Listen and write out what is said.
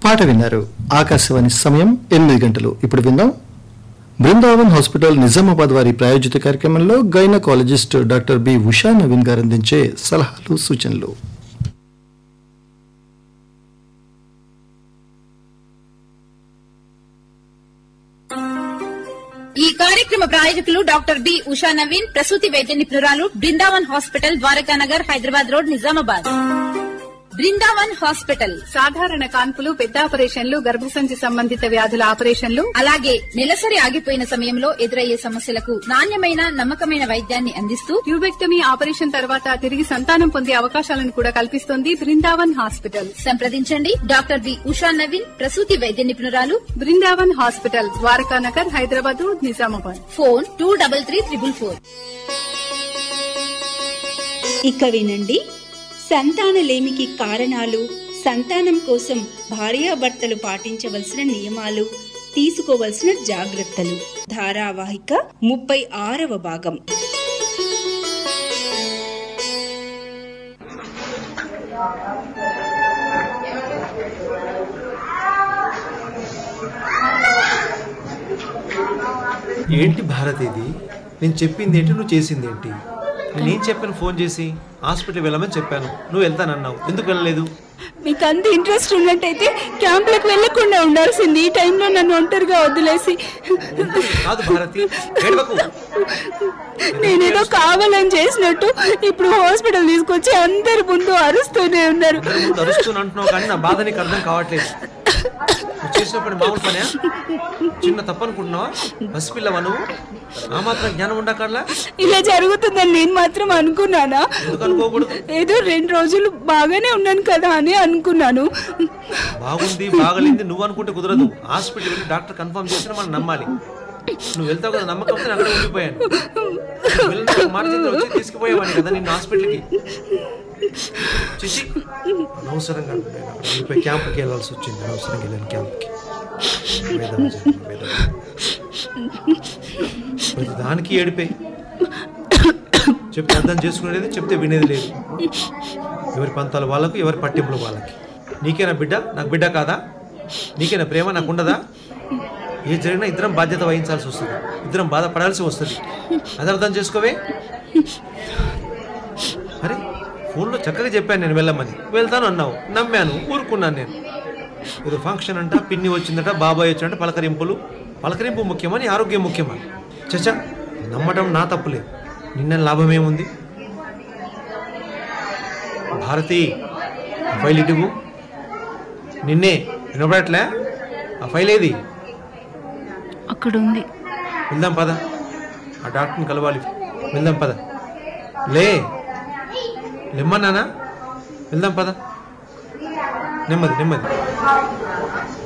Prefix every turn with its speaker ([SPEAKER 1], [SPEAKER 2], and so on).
[SPEAKER 1] పాట విన్నారు ఆకాశవాణి సమయం ఎనిమిది గంటలు ఇప్పుడు విందాం బృందావన్ హాస్పిటల్ నిజామాబాద్ వారి ప్రాయోజిత కార్యక్రమంలో gynaecologist doctor B Usha Naveen garu అందించే సలహాలు సూచనలు
[SPEAKER 2] ఈ కార్యక్రమ ప్రాయోజకులు డాక్టర్ బి ఉషా నవీన్ ప్రసూతి వైద్య నిపుణురాలు Brindavan hospital Dwarakanagar Hyderabad road Nizamabad Brindavan hospital
[SPEAKER 3] సాధారణ కాన్పులు పెద్ద ఆపరేషన్లు గర్భసంచి సంబంధిత వ్యాధుల ఆపరేషన్లు
[SPEAKER 2] అలాగే నెలసరి ఆగిపోయిన సమయంలో ఎదురయ్యే సమస్యలకు నాణ్యమైన నమ్మకమైన వైద్యాన్ని అందిస్తూ
[SPEAKER 3] ట్యూబెక్టమీ ఆపరేషన్ తర్వాత తిరిగి సంతానం పొందే అవకాశాలను కూడా కల్పిస్తోంది బృందావన్ హాస్పిటల్
[SPEAKER 2] సంప్రదించండి డాక్టర్ బి ఉషా నవీన్ ప్రసూతి వైద్య నిపుణురాలు
[SPEAKER 3] Brindavan hospital Dwarakanagar Hyderabad Nizamabad
[SPEAKER 2] phone two double three triple four
[SPEAKER 4] ఇక వినండి సంతానలేమికి కారణాలు సంతానం కోసం భార్యాభర్తలు పాటించవలసిన నియమాలు తీసుకోవలసిన జాగ్రత్తలు ధారావాహిక ముప్పై ఆరవ భాగం
[SPEAKER 5] ఏంటి భారత్ ఇది నేను చెప్పింది ఏంటి నువ్వు చేసింది ఏంటి నేనేం చెప్పాను ఫోన్ చేసి హాస్పిటల్ వెళ్ళమని చెప్పాను నువ్వు వెళ్తానన్నావు ఎందుకు వెళ్ళలేదు
[SPEAKER 4] మీకు అంత ఇంట్రెస్ట్ ఉన్నట్టయితే క్యాంపులకు వెళ్లకుండా ఉండాల్సింది ఈ టైంలో నన్ను ఒంటరిగా వదిలేసి
[SPEAKER 5] ఎందుకు? కాదు భారతి ఏడవకు
[SPEAKER 4] నేనేదో కావాలని చేసినట్టు ఇప్పుడు హాస్పిటల్ తీసుకొచ్చి అందరి ముందు అరుస్తూనే ఉన్నారు
[SPEAKER 5] అందరి ముందు అరుస్తూనే అంటున్నావు కానీ నా బాధ నీకు అర్థం కావట్లేదు నువ్వు చేసినప్పుడు మామూలు పనే చిన్న తప్పు అనుకుంటున్నావా పసిపిల్లవా నువ్వు ఆ మాత్రం జ్ఞానం ఉండకర్లా
[SPEAKER 4] ఇలా జరుగుతుందని నేను మాత్రం అనుకున్నానా
[SPEAKER 5] ఎందుకు అనుకోకూడదు
[SPEAKER 4] ఏదో రెండు రోజులు బాగానే ఉన్నాను కదా అని అనుకున్నాను
[SPEAKER 5] బాగుంది బాగలింది నువ్వు అనుకుంటే కుదరదు హాస్పిటల్ వెళ్ళి డాక్టర్ కన్ఫర్మ్ చేసినా మనం నమ్మాలి నువ్వు వెళ్తావు కదా నమ్మకం నేను అక్కడే ఉండిపోయాను నువ్వు వెళ్ళిన మాట చేతిలో వచ్చి తీసుకుపోయేవాడిని కదా నిన్ను హాస్పిటల్కి చిచి అనవసరంగా నేను అక్కడ వెళ్ళిపోయి క్యాంప్కి వెళ్ళాల్సి వచ్చింది అనవసరంగా వెళ్ళాను క్యాంప్కి వేదన జరిగింది, వేదన. ప్రతి దానికి ఏడిపోయి చెప్తే అర్థం చేసుకునేది చెప్తే వినేది లేదు ఎవరి పంతాలు వాళ్ళకు ఎవరి పట్టింపులు వాళ్ళకి నీకేనా బిడ్డ నాకు బిడ్డ కాదా నీకేనా ప్రేమ నాకు ఉండదా ఏ జరిగినా ఇద్దరం బాధ్యత వహించాల్సి వస్తుంది ఇద్దరం బాధపడాల్సి వస్తుంది అది అర్థం చేసుకోవే అరే ఫోన్లో చక్కగా చెప్పాను నేను వెళ్ళమని వెళ్తాను అన్నావు నమ్మాను ఊరుకున్నాను నేను ఏదో ఫంక్షన్ అంట పిన్ని వచ్చిందట బాబాయ్ వచ్చిందంట పలకరింపులు పలకరింపు ముఖ్యమని ఆరోగ్యం ముఖ్యమని చచ్చా నమ్మటం నా తప్పులేదు నిన్న లాభం ఏముంది భారతి ఆ ఫైల్ ఇటువు నిన్నే వినపడట్లే ఆ ఫైల్ ఏది
[SPEAKER 4] అక్కడ ఉంది
[SPEAKER 5] వెళ్దాం పద ఆ డాక్టర్ని కలవాలి వెళ్దాం పద లే లెమ్మన్నానా వెళ్దాం పద నెమ్మది నెమ్మది